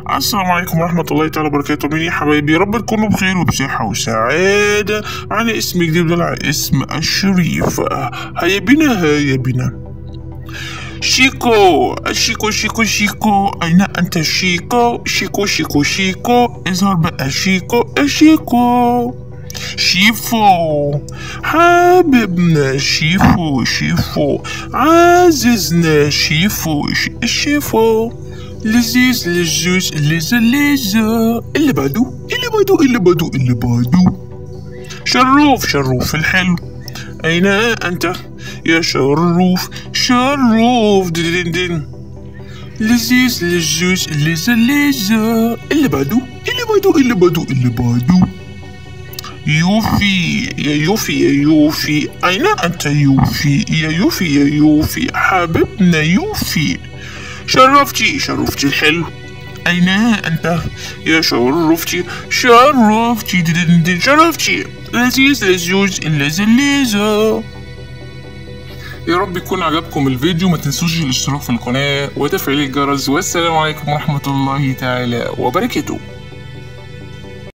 السلام عليكم ورحمة الله تعالى وبركاته مين يا حبايبي يا رب تكونوا بخير وبصحة وسعادة على اسم جديد على اسم الشريف هيا بنا هيا بنا شيكو شيكو شيكو شيكو أين أنت شيكو شيكو شيكو شيكو اظهر بقى شيكو شيكو شيفو حبيبنا شيفو شيفو عزيزنا شيفو ش- شيفو لذيذ لزوز لذة لذة اللي بعده اللي بعده اللي بعده اللي بعده شروف شروف الحلو أين أنت يا شروف شروف دين دين لذيذ لزوز لذة لذة اللي بعده اللي بعده اللي بعده اللي بعده يوفي يا يوفي يا يوفي أين أنت يوفي يا يوفي يا يوفي حبيبنا يوفي شرفتي شرفتي الحلو أين أنت يا شرفتي شرفتي دين دين شرفتي لذيذ لزوز لذة لذة يا رب يكون عجبكم الفيديو ما تنسوش الاشتراك في القناة وتفعيل الجرس والسلام عليكم ورحمة الله تعالى وبركاته